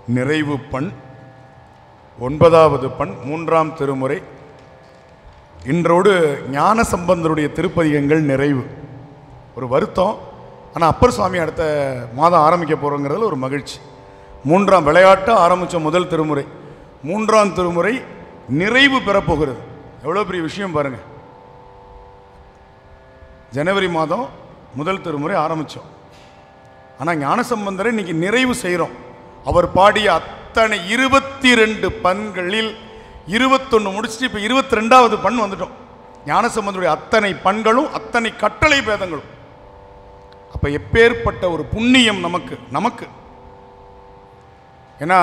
நிறைவு பண் ஒன்பதாவது பண் மூன்றாம் திருமுறை இன்றோடு ஞான சம்பந்தருடைய திருப்பதிகங்கள் நிறைவு ஒரு வருத்தம் ஆனால் அப்பர் சுவாமி அடுத்த மாதம் ஆரம்பிக்க போகிறோங்கிறதுல ஒரு மகிழ்ச்சி மூன்றாம் விளையாட்டு ஆரம்பித்த முதல் திருமுறை மூன்றாம் திருமுறை நிறைவு பெறப்போகிறது எவ்வளோ பெரிய விஷயம் பாருங்கள் ஜனவரி மாதம் முதல் திருமுறை ஆரம்பித்தோம் ஆனால் ஞானசம்பந்தரை இன்னைக்கு நிறைவு செய்கிறோம் அவர் பாடிய அத்தனை இருபத்தி ரெண்டு பண்களில் இருபத்தொன்று முடிச்சுட்டு இப்போ இருபத்தி ரெண்டாவது பண் வந்துட்டோம் ஞானசம்பந்தருடைய அத்தனை பண்களும் அத்தனை கட்டளை பேதங்களும் அப்போ எப்பேற்பட்ட ஒரு புண்ணியம் நமக்கு நமக்கு ஏன்னா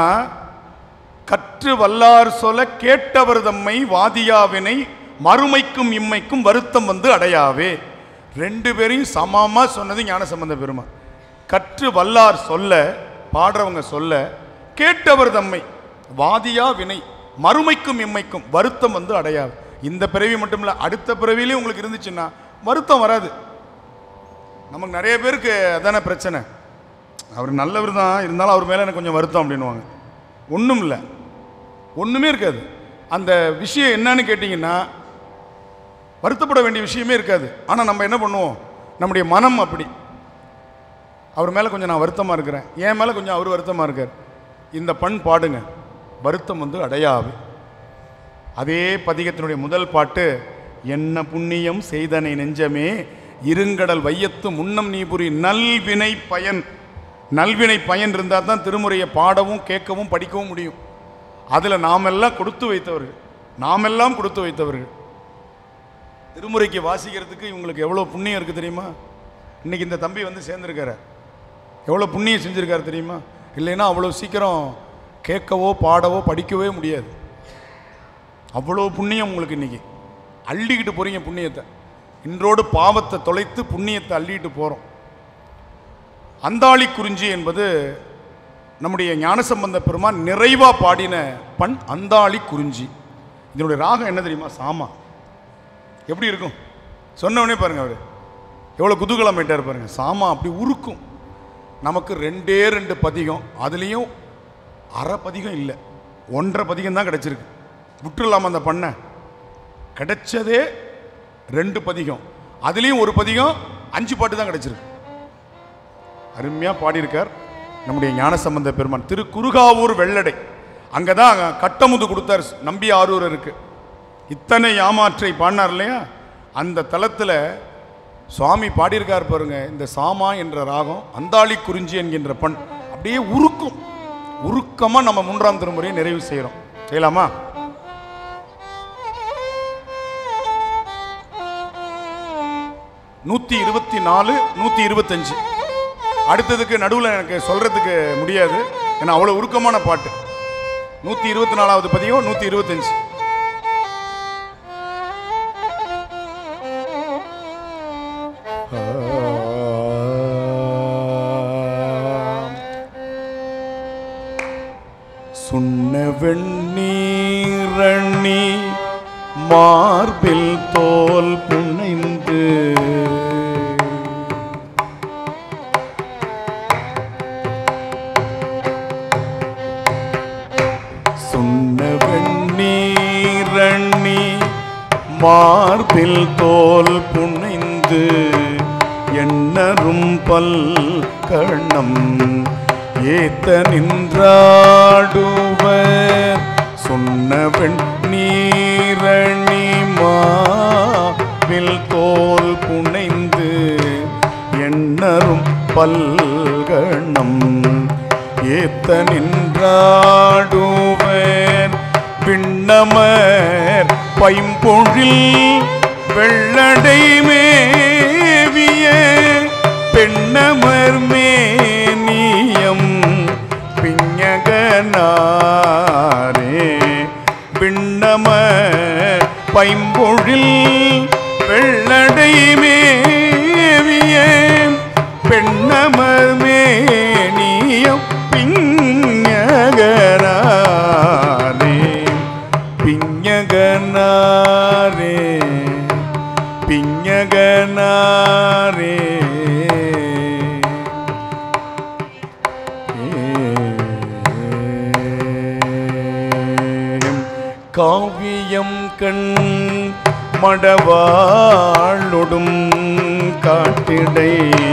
கற்று வல்லார் சொல்ல கேட்டவர் தம்மை வாதியாவினை மறுமைக்கும் இம்மைக்கும் வருத்தம் வந்து அடையாவே ரெண்டு பேரையும் சமமாக சொன்னது ஞானசம்பந்த பெருமான் கற்று வல்லார் சொல்ல பாடுறவங்க சொல்ல கேட்டவர் தம்மை வாதியா வினை மறுமைக்கும் இம்மைக்கும் வருத்தம் வந்து அடையாது இந்த பிறவி மட்டும் இல்லை அடுத்த பிறவிலையும் உங்களுக்கு இருந்துச்சுன்னா வருத்தம் வராது நமக்கு நிறைய பேருக்கு அதானே பிரச்சனை அவர் நல்லவர் தான் இருந்தாலும் அவர் மேலே எனக்கு கொஞ்சம் வருத்தம் அப்படின்னுவாங்க ஒன்றும் இல்லை ஒன்றுமே இருக்காது அந்த விஷயம் என்னன்னு கேட்டிங்கன்னா வருத்தப்பட வேண்டிய விஷயமே இருக்காது ஆனால் நம்ம என்ன பண்ணுவோம் நம்முடைய மனம் அப்படி அவர் மேலே கொஞ்சம் நான் வருத்தமாக இருக்கிறேன் என் மேலே கொஞ்சம் அவர் வருத்தமாக இருக்கார் இந்த பண் பாடுங்க வருத்தம் வந்து அடையாது அதே பதிகத்தினுடைய முதல் பாட்டு என்ன புண்ணியம் செய்தனை நெஞ்சமே இருங்கடல் வையத்து முன்னம் நீபுரி நல்வினை பயன் நல்வினை பயன் இருந்தால் தான் திருமுறையை பாடவும் கேட்கவும் படிக்கவும் முடியும் அதில் நாமெல்லாம் கொடுத்து வைத்தவர்கள் நாமெல்லாம் கொடுத்து வைத்தவர்கள் திருமுறைக்கு வாசிக்கிறதுக்கு இவங்களுக்கு எவ்வளோ புண்ணியம் இருக்குது தெரியுமா இன்னைக்கு இந்த தம்பி வந்து சேர்ந்துருக்காரு எவ்வளோ புண்ணியம் செஞ்சுருக்காரு தெரியுமா இல்லைன்னா அவ்வளோ சீக்கிரம் கேட்கவோ பாடவோ படிக்கவே முடியாது அவ்வளோ புண்ணியம் உங்களுக்கு இன்னைக்கு அள்ளிக்கிட்டு போகிறீங்க புண்ணியத்தை இன்றோடு பாவத்தை தொலைத்து புண்ணியத்தை அள்ளிட்டு போகிறோம் அந்தாளி குறிஞ்சி என்பது நம்முடைய ஞானசம்பந்த பெருமான் நிறைவா பாடின பண் அந்தாளி குறிஞ்சி இதனுடைய ராகம் என்ன தெரியுமா சாமா எப்படி இருக்கும் சொன்ன உடனே பாருங்க அவர் எவ்வளோ குதூகலம் ஆயிட்டார் பாருங்க சாமா அப்படி உருக்கும் நமக்கு ரெண்டே ரெண்டு பதிகம் அதுலேயும் அரை பதிகம் இல்லை ஒன்றரை பதிகம் தான் கிடச்சிருக்கு விட்டுடலாமா அந்த பண்ண கிடைச்சதே ரெண்டு பதிகம் அதுலேயும் ஒரு பதிகம் அஞ்சு பாட்டு தான் கிடச்சிருக்கு அருமையாக பாடியிருக்கார் நம்முடைய ஞானசம்பந்த பெருமான் திரு குருகாவூர் வெள்ளடை அங்கே தான் கட்டமுது கொடுத்தார் நம்பி ஆரூரருக்கு இத்தனை யாமாற்றை பாடினார் இல்லையா அந்த தளத்தில் சுவாமி பாடியிருக்கார் பாருங்க இந்த சாமா என்ற ராகம் அந்தாளி குறிஞ்சி என்கின்ற பண் அப்படியே உருக்கும் உருக்கமாக நம்ம மூன்றாம் திருமுறையை நிறைவு செய்கிறோம் செய்யலாமா நூற்றி இருபத்தி நாலு நூற்றி இருபத்தஞ்சு அடுத்ததுக்கு நடுவில் எனக்கு சொல்கிறதுக்கு முடியாது ஏன்னா அவ்வளோ உருக்கமான பாட்டு நூற்றி இருபத்தி நாலாவது பதியம் நூற்றி இருபத்தஞ்சு சுண்ண வெண்ணீரணி மார்பில் தோல் புனைந்து சுண்ண வெண்ணீரணி மார்பில் தோல் புனைந்து எண்ணரும் பல் கண்ணம் ஏத்த நின்றாடுவர் சொன்ன வெண்ணீரணி மாவில் தோல் புனைந்து எண்ணரும் பல்கணம் ஏத்த நின்றாடுவர் பின்னமர் பைம்பொழில் வெள்ளடை மேவிய பெண்ணமர் மேனியம் பிஞகனாரே பின்னமர் பைம்பொழில் வெள்ளடை மேவிய பெண்ணமர் மேனியம் பிஞகனாரே பிஞகனாரே பிஞகனாரே ஏ காவியம் கண் மடவாளொடும் காட்டிடை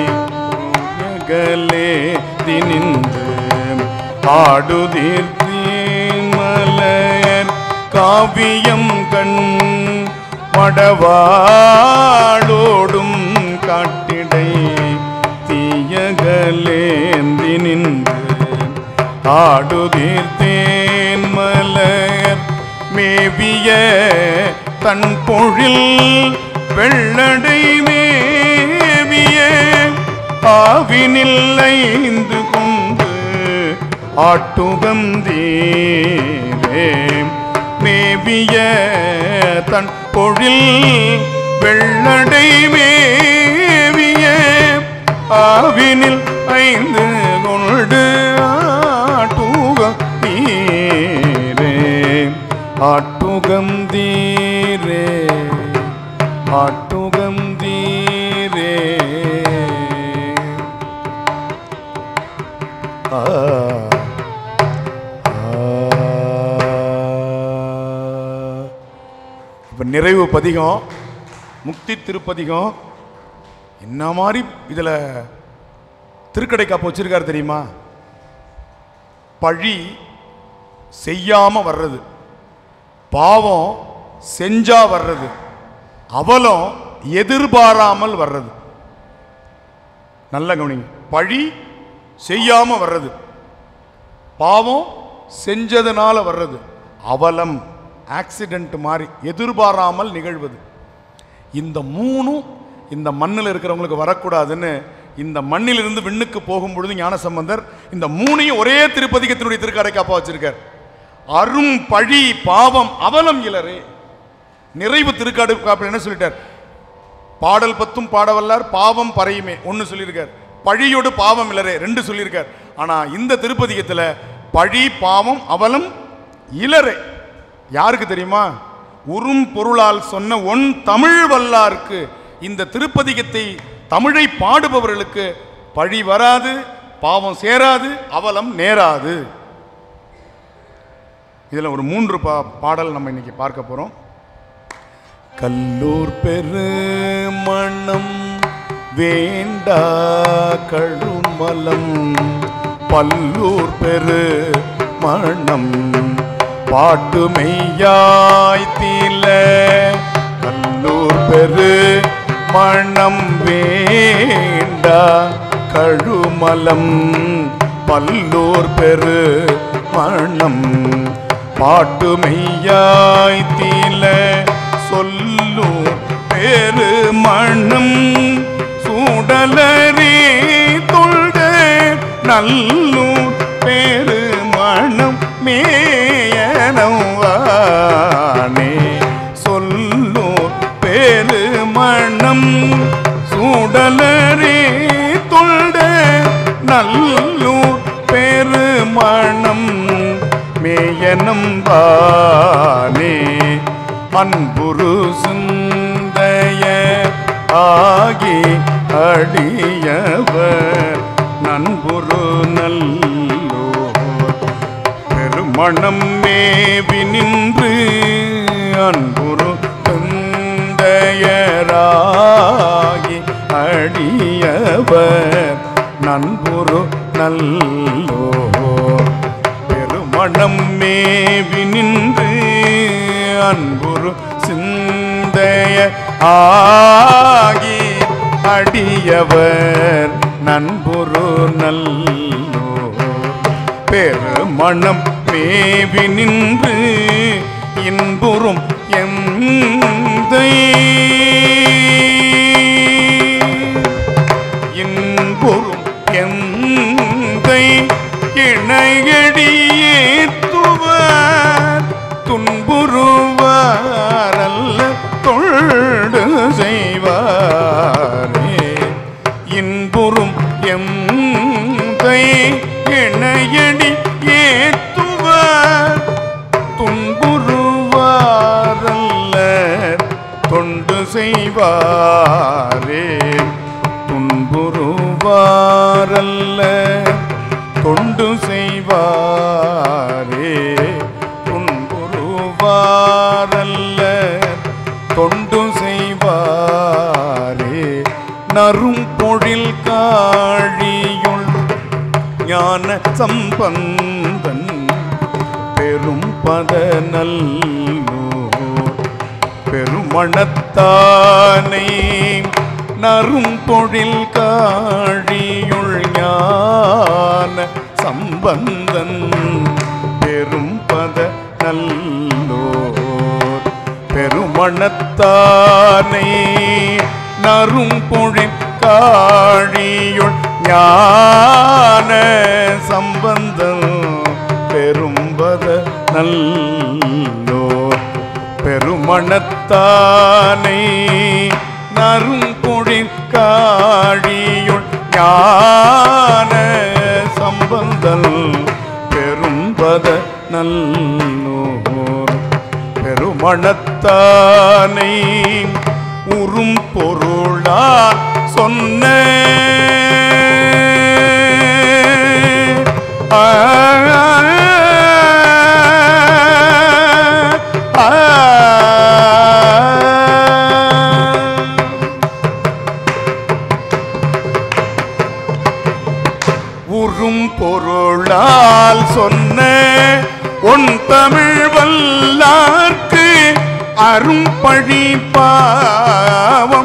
யகலே தினின்று ஆடுதீர்த்தி மலர் காவியம் கண் மடவாளோடும் காட்டிடை தீயகலேந்தி நின்று ஆடுதீர்த்தேன் மலர் மேவிய தன் பொழில் வெள்ளடை மேவிய ஆவினில் ஐந்து கொண்டு ஆட்டுகம் தீரே மேவிய தன் பொழில் வெள்ளடை மேவிய ஆவினில் ஐந்து கொண்டு ஆட்டுகம் தீரே ஆட்டுகம் தீரே ஆட்டுகம் தீரே ஆ இப்போ நிறைவு பதிகம் முக்தி திருப்பதிகம் என்ன மாதிரி இதில் திருக்கடை காப்பு வச்சிருக்காரு தெரியுமா பழி செய்யாம வர்றது பாவம் செஞ்சா வர்றது அவலம் எதிர்பாராமல் வர்றது நல்ல கவனிங்க பழி செய்யாம வர்றது பாவம் செஞ்சதுனால வர்றது அவலம் ஆக்சிடென்ட் மாதிரி எதிர்பாராமல் நிகழ்வது இந்த மூணும் இந்த மண்ணில் இருக்கிறவங்களுக்கு வரக்கூடாதுன்னு இந்த மண்ணிலிருந்து விண்ணுக்கு போகும் பொழுது ஞானசம்பந்தர் இந்த மூணையும் ஒரே திருப்பதிகத்தினுடைய திருக்கடை காப்பா வச்சிருக்கார் அரும் பழி பாவம் அவலம் இலரே நிறைவு திருக்காடு காப்பு என்ன சொல்லிட்டார் பாடல் பத்தும் பாடவல்லார் பாவம் பறையுமே ஒன்று சொல்லியிருக்கார் பழியோடு பாவம் இலரே ரெண்டு சொல்லியிருக்கார் ஆனா இந்த திருப்பதிகத்தில் பழி பாவம் அவலம் இலரே யாருக்கு தெரியுமா உறும் பொருளால் சொன்ன ஒன் தமிழ் வல்லாருக்கு இந்த திருப்பதிகத்தை தமிழை பாடுபவர்களுக்கு பழி வராது பாவம் சேராது அவலம் நேராது இதில் ஒரு மூன்று பா பாடல் நம்ம இன்னைக்கு பார்க்க போறோம் கல்லூர் பெருமணம் வேண்டா கழுமலம் பல்லூர் பெரு மணம் பாட்டு மெய்யாய் தீல கல்லூர் பெரு மணம் வேண்டா கழுமலம் பல்லூர் பெரு மணம் பாட்டு மெய்யாய் தீல சொல்லும் பெரு மணம் சூடலரே தொழ்ட நல்லூர் பெரு மணம் மேயனவானே சொல்லூர் பெரு மணம் சூடலரே தொழ்ட நல்லூர் பெரு மணம் மேயனம் பானே அன்புரு சிந்தைய ஆகி அடியவர் நண்புரு நல்லோர் பெருமணம் மேவி நின்று அன்புரு தந்தையராகி அடியவர் நண்புரு நல்லோர் பெருமணம் மேவி நின்று அன்புரு சிந்தைய ஆகி அடியவர் நண்புரு நல்லோர் பெருமணம் மேவி நின்று இன்புறும் எந்தை இன்புறும் எந்தை இணையடியேத்துவர் துன்புறுவாரல்ல தொண்டு செய்வாரே இன்புறும் எந்தை இணையடி ஏத்துவர் துன்புறுவாரல்ல தொண்டு செய்வாரே துன்புறுவாரல்ல தொண்டு செய்வாரே துன்புறுவாரல்ல நரும் பொழில் காழியுள் ஞான சம்பந்தன் பெரும் பத நல்லூர் பெருமணத்தானை நரும் பொழில் காழியுள் ஞான சம்பந்தன் பெரும் பத நல்லோர் பெருமணத்தானை நரும் பொழில் காழியுள் ஞான சம்பந்தன் பெரும்பத நல்லோர் பெருமணத்தானை நறும்பொழில் காழியுள் ஞான சம்பந்தல் பெரும்பத நல்லோர் பெருமணத்தானை உறும் பொருளால் சொன்ன ஆ ஆ உறும் பொருளால் சொன்ன உன் தமிழ் வல்லார்க்கு அரும்பழி பாவம்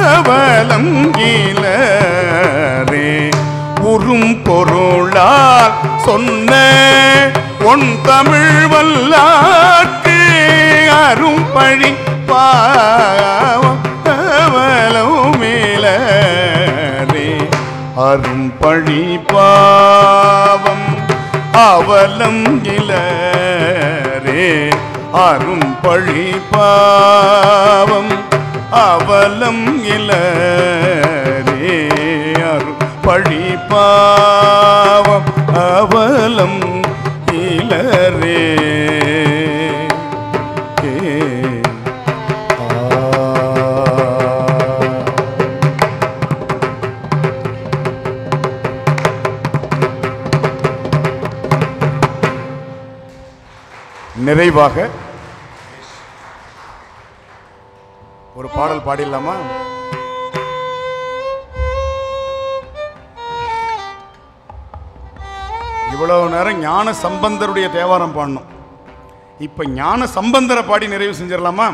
அவலங்கீழரே உறும் பொருளால் சொன்ன உன் தமிழ் வல்லார்க்கு அரும்பழி பாவம் அவலம் மேலரே அரும்பழி பாவம் அவலம் இளரே அரும்பழி பாவம் அவலம் இளரே அரும்பழி பாவம் அவலம் இளரே ஏ ஆ நிறைவாக ஒரு பாடல் பாடிடலாமா இவ்வளவு நேரம் ஞான சம்பந்தருடைய தேவாரம் பாடணும் இப்ப ஞான சம்பந்தரை பாடி நிறைவு செஞ்சிடலாமா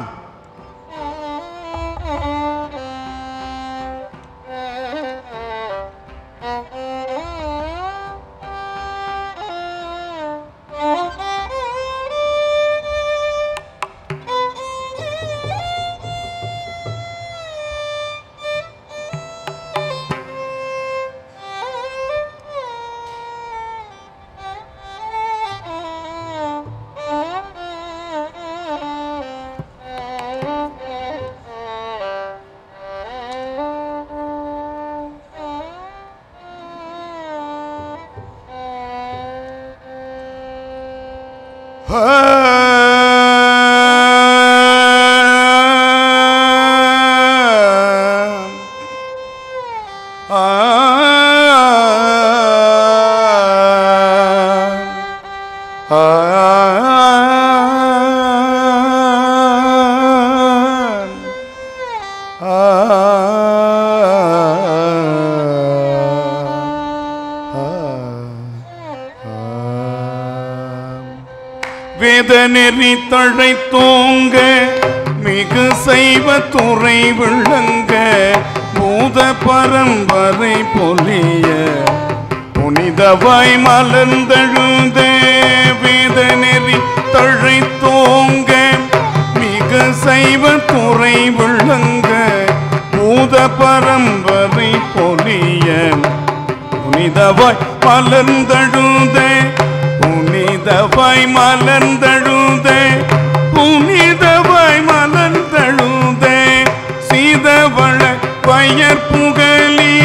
வேதநெறி தழை தோங்க மிகு செய்வ துறை விளங்க பூத பரம்பரை பொலிய புனிதவாய் மலர்ந்தழுந்த வேதநெறி தழை தோங்க மிகு செய்வ துறை விளங்க பூத பரம்பரை பொலிய புனிதவாய் மலர்ந்தழுந்த புனிதவாய் மலர்ந்தழுந்த புனிதவாய் மலர்ந்தழுந்த சீதவள பயர் புகழி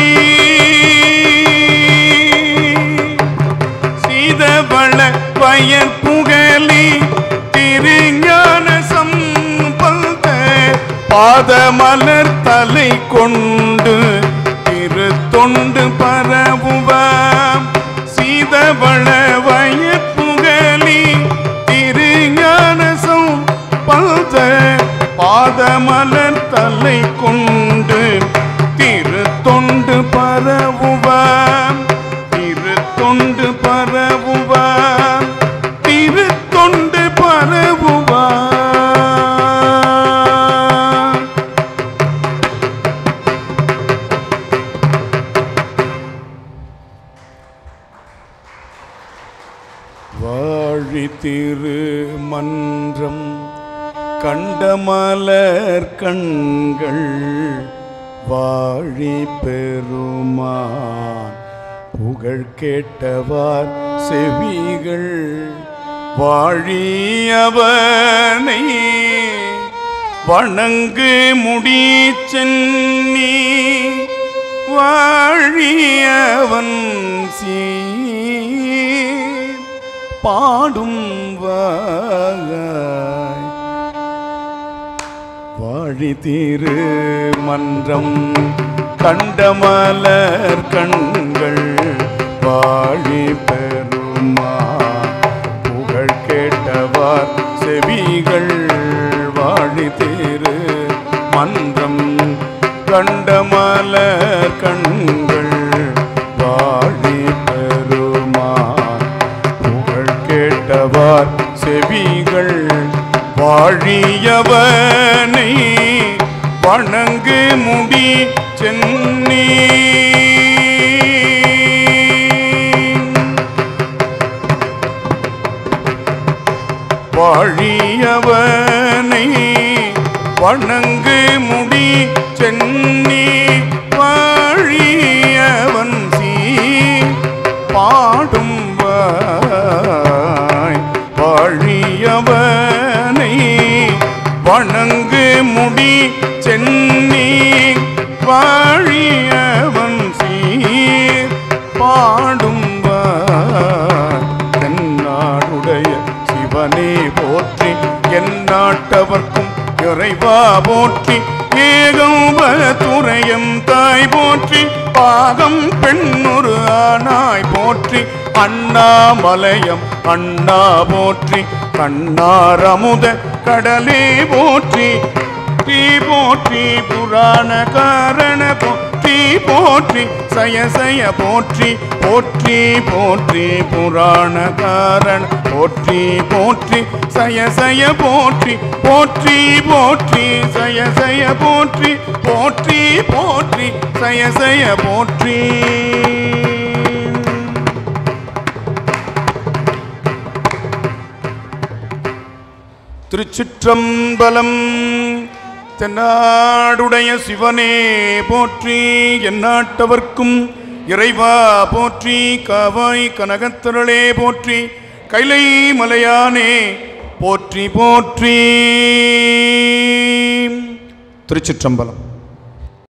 சீதவள பயர் புகழி திருஞான சம்பந்த பாதமலர் தலை கொண்டு திரு தொண்டு பரவுவாம் சீதவள வயப்புகலி திருஞானசம் பல்த பாதமலர் தலை கொண்டு திரு வாழி திருமன்றம் கண்டமலர் கண்கள் வாழி பெருமான் புகழ் கேட்டவார் செவிகள் வாழியவனை வணங்கு முடி சென்னி வாழியவன் சீர் பாடும் வாய் வாழி திரு மன்றம் கண்டமலர் கண்கள் வாழி பெருமா புகழ் கேட்டவார் செவிகள் வாழி திரு மன்றம் கண்டமலர் கண்கள் வாழி பெருமா புகழ் கேட்டவார் செவிகள் வாழியவனை வணங்கு முடி சென்னி வாழியவனை வணங்கு முடி சென்னி வாழியவன் சீ பாடும் வாய் வாழியவனை வணங்கு முடி சென்னி வாழியவன் சீர் பாடும் வாய் தென்னாடுடைய சிவனே போற்றி என் நாட்டவர்க்கும் இறைவா போற்றி ஏகம்ப துறையம் தாய் போற்றி பாகம் பெண்ணொரு ஆனாய் போற்றி அண்ணாமலையம் அண்ணா போற்றி கண்ணாரமுத கடலே போற்றி தீ போற்றி புராண காரண போற்றி போற்றி சய சய போற்றி போற்றி போற்றி புராண காரண போற்றி போற்றி சய சய போற்றி போற்றி போற்றி சய சய போற்றி போற்றி போற்றி சய சய போற்றி திருச்சிற்றம்பலம் தென்னாடுடைய சிவனே போற்றி எந்நாட்டவர்க்கும் இறைவா போற்றி காவாய் கனகத்திரளே போற்றி கைலை மலையானே போற்றி போற்றி திருச்சிற்றம்பலம்